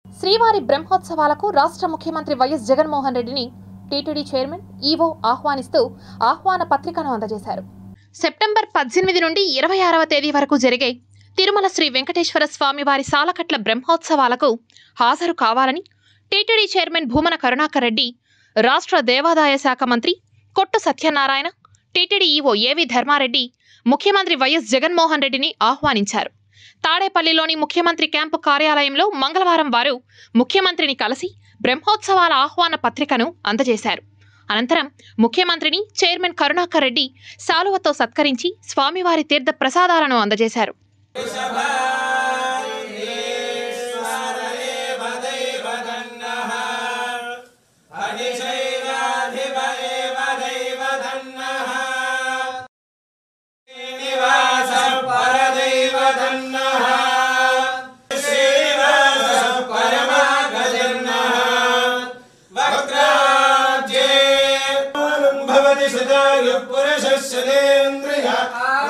శ్రీవారి బ్రహ్మోత్సవాలకు రాష్ట్ర ముఖ్యమంత్రి వైఎస్ జగన్మోహన్ రెడ్డిని టీటీడీ చైర్మన్ ఈవో ఆహ్వానిస్తూ ఆహ్వాన పత్రికను అందజేశారు సెప్టెంబర్ పద్దెనిమిది నుండి ఇరవై ఆరవ తేదీ వరకు జరిగే తిరుమల శ్రీ వెంకటేశ్వర స్వామి వారి సాలకట్ల బ్రహ్మోత్సవాలకు హాజరు కావాలని టీటీడీ చైర్మన్ భూమన కరుణాకర్ రెడ్డి రాష్ట్ర దేవాదాయ శాఖ మంత్రి కొట్టు సత్యనారాయణ టీటీడీ ఈవో ఏవి ధర్మారెడ్డి ముఖ్యమంత్రి వైఎస్ జగన్మోహన్ రెడ్డిని ఆహ్వానించారు తాడేపల్లిలోని ముఖ్యమంత్రి క్యాంపు కార్యాలయంలో మంగళవారం వారు ముఖ్యమంత్రిని కలిసి బ్రహ్మోత్సవాల ఆహ్వాన పత్రికను అందజేశారు అనంతరం ముఖ్యమంత్రిని చైర్మన్ కరుణాకర్ రెడ్డి సాలువతో సత్కరించి స్వామివారి తీర్థ ప్రసాదాలను అందజేశారు भवति सदा यः पुरुषः सदेन्द्रिय